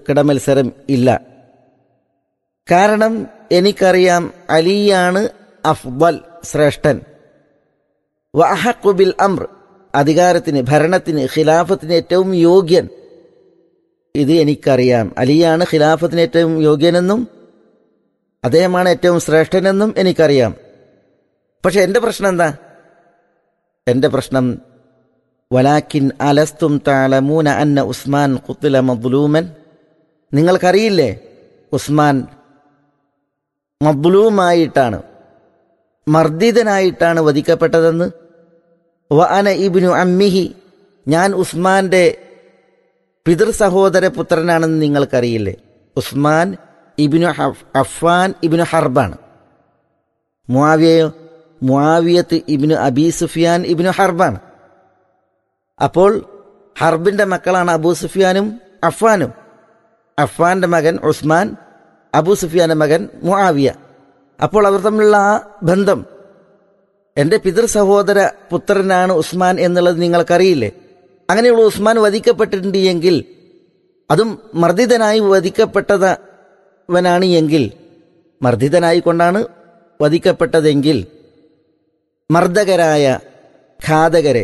കിടമത്സരം ഇല്ല കാരണം എനിക്കറിയാം അലിയാണ് അഫ്ബൽ ശ്രേഷ്ഠൻ വഅഹഖു ബിൽ അംർ അധികാരത്തിന് ഭരണത്തിന് ഖിലാഫത്തിന് ഏറ്റവും യോഗ്യൻ ഇത് എനിക്കറിയാം അലിയാണ് ഖിലാഫത്തിന് ഏറ്റവും യോഗ്യനെന്നും അദ്ദേഹമാണ് ഏറ്റവും ശ്രേഷ്ഠനെന്നും എനിക്കറിയാം പക്ഷെ എൻ്റെ പ്രശ്നം എന്താ എൻ്റെ പ്രശ്നം വലാക്കിൻ അലസ്തും താലമൂന അന്ന ഉസ്മാൻ കുത്തുല മദ്ലൂമൻ നിങ്ങൾക്കറിയില്ലേ ഉസ്മാൻ മദ്ലൂമായിട്ടാണ് മർദ്ദിതനായിട്ടാണ് വധിക്കപ്പെട്ടതെന്ന് വ അന ഇബ്നു അമ്മിഹി ഞാൻ ഉസ്മാന്റെ പിതൃ സഹോദര പുത്രനാണെന്ന് നിങ്ങൾക്കറിയില്ലേ ഉസ്മാൻ ഇബിനു അഫ്ഫാൻ ഇബിനു ഹർബാണ് മുആവിയയോ മുആവിയത്ത് ഇബിനു അബി സുഫിയാൻ ഇബിനു ഹർബാണ് അപ്പോൾ ഹർബിന്റെ മക്കളാണ് അബൂ സുഫിയാനും അഫ്ഫാനും അഫ്ഫാന്റെ മകൻ ഉസ്മാൻ അബൂ സുഫിയാന്റെ മകൻ മുആവിയ അപ്പോൾ അവർ തമ്മിലുള്ള ആ ബന്ധം എൻ്റെ പിതൃ സഹോദര പുത്രനാണ് ഉസ്മാൻ എന്നുള്ളത് നിങ്ങൾക്കറിയില്ലേ അങ്ങനെയുള്ള ഉസ്മാൻ വധിക്കപ്പെട്ടിട്ടുണ്ട് എങ്കിൽ അതും മർദ്ദിതനായി വധിക്കപ്പെട്ടവനാണ് എങ്കിൽ മർദ്ദിതനായി കൊണ്ടാണ് വധിക്കപ്പെട്ടതെങ്കിൽ മർദ്ദകരായ ഘാതകരെ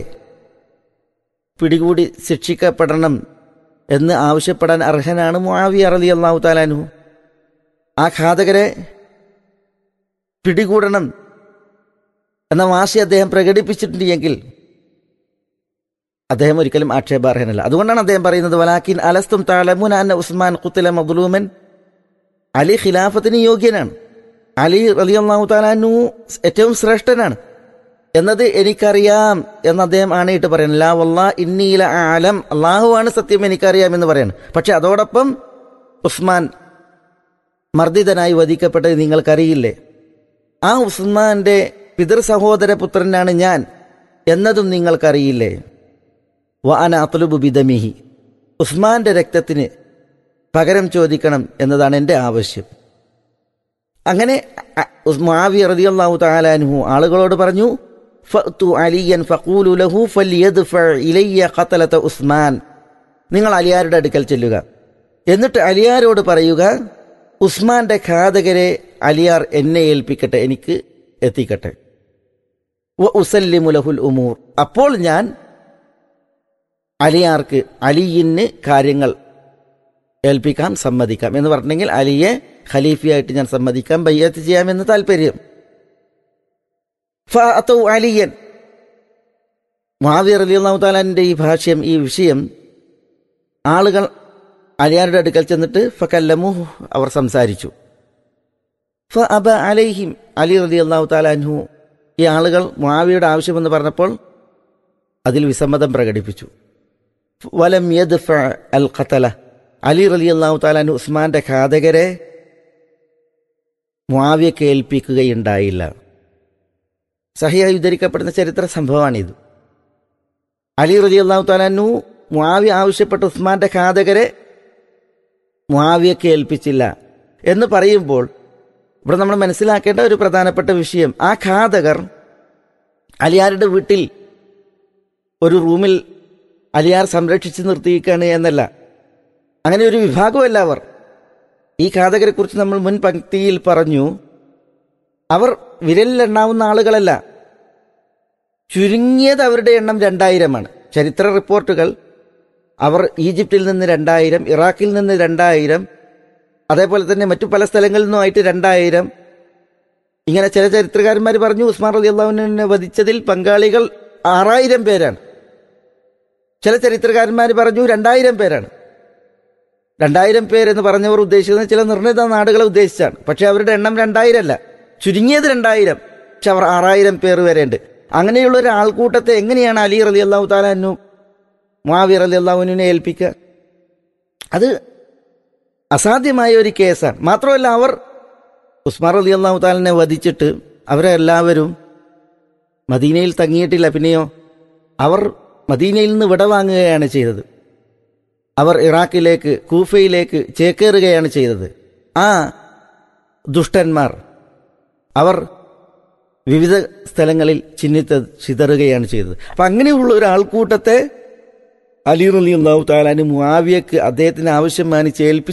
പിടികൂടി ശിക്ഷിക്കപ്പെടണം എന്ന് ആവശ്യപ്പെടാൻ അർഹനാണ് മുആവിയ റലി അള്ളാഹു താലാനു ആ ഘാതകരെ പിടികൂടണം എന്ന വാശി അദ്ദേഹം പ്രകടിപ്പിച്ചിട്ടുണ്ട് എങ്കിൽ അദ്ദേഹം ഒരിക്കലും ആക്ഷേപാർഹനല്ല അതുകൊണ്ടാണ് അദ്ദേഹം പറയുന്നത് വലാക്കിൻ അലസ്തും താലമുൻ അന്ന ഉസ്മാൻ കുത്തില മദ്ലൂമൻ അലി ഖിലാഫത്തിന് യോഗ്യനാണ് അലി റലി അള്ളാഹു താലാനു ഏറ്റവും ശ്രേഷ്ഠനാണ് എന്നത് എനിക്കറിയാം എന്ന് അദ്ദേഹം ആണയിട്ട് പറയുന്നത് ലാ വല്ലാ ഇന്നീല ആലം അള്ളാഹുവാണ് സത്യം എനിക്കറിയാം എന്ന് പറയണം പക്ഷെ അതോടൊപ്പം ഉസ്മാൻ മർദ്ദിതനായി വധിക്കപ്പെട്ടത് നിങ്ങൾക്കറിയില്ലേ ആ ഉസ്മാന്റെ പിതൃ സഹോദര പുത്രനാണ് ഞാൻ എന്നതും നിങ്ങൾക്കറിയില്ലേ വാന അത്ലുബു ബിദമിഹി ഉസ്മാന്റെ രക്തത്തിന് പകരം ചോദിക്കണം എന്നതാണ് എൻ്റെ ആവശ്യം അങ്ങനെ മാവി റളിയല്ലാഹു തആലാൻഹു ആളുകളോട് പറഞ്ഞു ഫഅ്തു അലിയൻ ഫഖൂലു ലഹു ഫല്യദ്ഫ ഇലയ്യ ഖതലത ഉസ്മാൻ നിങ്ങൾ അലിയാരുടെ അടുക്കൽ ചെല്ലുക എന്നിട്ട് അലിയാരോട് പറയുക ഉസ്മാന്റെ ഘാതകരെ അലിയാർ എന്നെ ഏൽപ്പിക്കട്ടെ എനിക്ക് എത്തിക്കട്ടെ വ ഉസല്ലിമു ലഹുൽ ഉമൂർ അപ്പോൾ ഞാൻ അലിയാർക്ക് അലിയിന് കാര്യങ്ങൾ ഏൽപ്പിക്കാം സമ്മതിക്കാം എന്ന് പറഞ്ഞെങ്കിൽ അലിയെ ഖലീഫയായിട്ട് ഞാൻ സമ്മതിക്കാം ബയ്യത്ത് ചെയ്യാമെന്ന് താല്പര്യം ഫഅതൗ അലിയൻ മുആവിയ റളിയല്ലാഹു തആലാന്റെ ഈ ഭാഷ്യം ഈ വിഷയം ആളുകൾ അലിയാരുടെ അടുക്കൽ ചെന്നിട്ട് ഫക്കല്ലമു അവർ സംസാരിച്ചു ഫ അബ അലൈഹിം അലി റളിയല്ലാഹു തആലാൻഹു ഈ ആളുകൾ മുആവിയുടെ ആവശ്യമെന്ന് പറഞ്ഞപ്പോൾ അതിൽ വിസമ്മതം പ്രകടിപ്പിച്ചു വലം യദ്ഫ അൽ ഖതല അലി റളിയല്ലാഹു തആലാൻഹു ഉസ്മാന്റെ ഘാതകരെ മുആവിയക്ക് ഏൽപ്പിക്കുകയുണ്ടായില്ല സഹിയായി ഉദ്ധരിക്കപ്പെടുന്ന ചരിത്ര സംഭവമാണിത് അലി റലി അള്ളാഹു താലാനു മുആവി ആവശ്യപ്പെട്ട ഉസ്മാന്റെ ഘാതകരെ മുആവിയക്ക് ഏൽപ്പിച്ചില്ല എന്ന് പറയുമ്പോൾ ഇവിടെ നമ്മൾ മനസ്സിലാക്കേണ്ട ഒരു പ്രധാനപ്പെട്ട വിഷയം ആ ഘാതകർ അലിയാരുടെ വീട്ടിൽ ഒരു റൂമിൽ അലിയാർ സംരക്ഷിച്ച് നിർത്തിയിരിക്കുകയാണ് എന്നല്ല അങ്ങനെ ഒരു വിഭാഗമല്ല അവർ ഈ ഘാതകരെ കുറിച്ച് നമ്മൾ മുൻ പങ്ക്തിയിൽ പറഞ്ഞു അവർ വിരലിലെണ്ണാവുന്ന ആളുകളല്ല ചുരുങ്ങിയത് അവരുടെ എണ്ണം രണ്ടായിരമാണ് ചരിത്ര റിപ്പോർട്ടുകൾ അവർ ഈജിപ്തിൽ നിന്ന് രണ്ടായിരം ഇറാഖിൽ നിന്ന് രണ്ടായിരം അതേപോലെ തന്നെ മറ്റു പല സ്ഥലങ്ങളിൽ നിന്നുമായിട്ട് രണ്ടായിരം ഇങ്ങനെ ചില ചരിത്രകാരന്മാർ പറഞ്ഞു ഉസ്മാൻ റലി അള്ളാഹുവിനെ വധിച്ചതിൽ പങ്കാളികൾ ആറായിരം പേരാണ് ചില ചരിത്രകാരന്മാർ പറഞ്ഞു രണ്ടായിരം പേരാണ് രണ്ടായിരം പേരെന്ന് പറഞ്ഞവർ ഉദ്ദേശിക്കുന്നത് ചില നിർണിത നാടുകളെ ഉദ്ദേശിച്ചാണ് പക്ഷെ അവരുടെ എണ്ണം രണ്ടായിരം അല്ല ചുരുങ്ങിയത് രണ്ടായിരം പക്ഷെ അവർ ആറായിരം പേർ വരെയുണ്ട് അങ്ങനെയുള്ള ഒരു ആൾക്കൂട്ടത്തെ എങ്ങനെയാണ് അലി റലി അള്ളാഹു താലാനു മാവി റലി അള്ളാഹുവിനെ ഏൽപ്പിക്കുക അത് അസാധ്യമായ ഒരു കേസാണ് മാത്രമല്ല അവർ ഉസ്മാർ അലി അള്ളാഹു താലിനെ വധിച്ചിട്ട് അവരെ എല്ലാവരും മദീനയിൽ തങ്ങിയിട്ടില്ല പിന്നെയോ അവർ മദീനയിൽ നിന്ന് വിടവാങ്ങുകയാണ് ചെയ്തത് അവർ ഇറാഖിലേക്ക് കൂഫയിലേക്ക് ചേക്കേറുകയാണ് ചെയ്തത് ആ ദുഷ്ടന്മാർ അവർ വിവിധ സ്ഥലങ്ങളിൽ ചിഹ്നിത്ത് ചിതറുകയാണ് ചെയ്തത് അപ്പം അങ്ങനെയുള്ള ഒരു ആൾക്കൂട്ടത്തെ അലി റലി അള്ളാഹു താലാന് മുആവിയക്ക് അദ്ദേഹത്തിന് ആവശ്യം മാനിച്ച് ഏൽപ്പിച്ചു